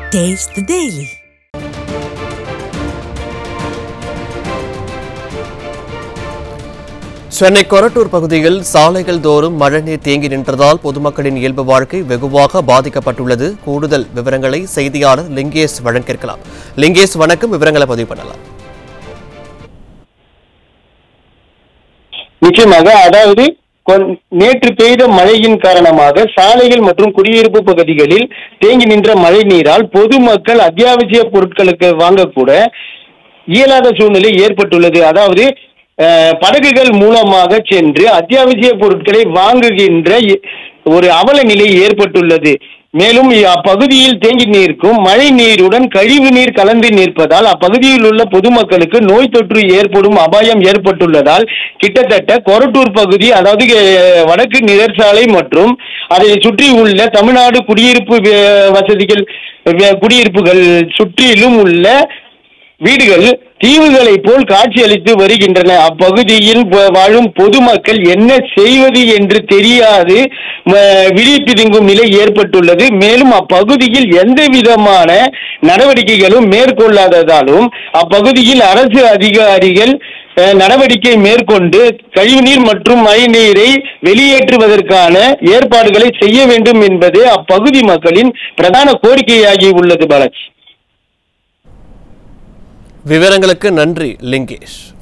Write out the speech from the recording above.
Taste the Daily. Chennai Korattur பகுதியில் சாலைகள் தோறும் மழைநீர் தேங்கி நின்றதால் பொதுமக்களின் இயல்பு வாழ்க்கை வெகுவாக பாதிக்கப்பட்டுள்ளது கூடுதல் விவரங்களை செய்தியாளர் லிங்கேஷ் வழங்கியிருக்கலாம் லிங்கேஷ் வணக்கம் விவரங்களை பதிவு பண்ணலாம் நிச்சயமாக அதாவது கொன்- நேற்று பெய்த மழையின் காரணமாக சாலைகள் மற்றும் குடியிருப்பு பகுதிகளில் தேங்கி நின்ற மழை நீரால் பொதுமக்கள் அத்தியாவசிய பொருட்களுக்கு வாங்கக்கூட இயலாத சூழ்நிலை ஏற்பட்டுள்ளது அதாவது அஹ், படகுகள் மூலமாக சென்று அத்தியாவசிய பொருட்களை வாங்குகின்ற இ- ஒரு அவல நிலை ஏற்பட்டுள்ளது மேலும் இ- அப்பகுதியில் தேங்கி நிற்கும் மழை நீருடன் கழிவு நீர் கலந்து நிற்பதால் அப்பகுதியில் உள்ள பொதுமக்களுக்கு நோய் தொற்று ஏற்படும் அபாயம் ஏற்பட்டுள்ளதால் கிட்டத்தட்ட கொரட்டூர் பகுதி அதாவது அஹ், வடக்கு நிழற்சாலை மற்றும் அதை சுற்றி உள்ள தமிழ்நாடு குடியிருப்பு வே- வசதிகள் வே- குடியிருப்புகள் சுற்றிலும் உள்ள வீடுகள் தீவுகளைப் போல் காட்சியளித்து வருகின்றன அப்பகுதியில் வ- வாழும் பொதுமக்கள் என்ன செய்வது என்று தெரியாது ம- விழி பிதுங்கும் நிலை ஏற்பட்டுள்ளது மேலும் அப்பகுதியில் எந்த விதமான நடவடிக்கைகளும் மேற்கொள்ளாததாலும் அப்பகுதியில் அரசு அதிகாரிகள் அஹ், நடவடிக்கை மேற்கொண்டு கழிவுநீர் மற்றும் மழைநீரை வெளியேற்றுவதற்கான ஏற்பாடுகளை செய்ய வேண்டும் என்பது அப்பகுதி மக்களின் பிரதான கோரிக்கையாகி உள்ளது பாலாஜி விவரங்களுக்கு நன்றி லிங்கேஷ்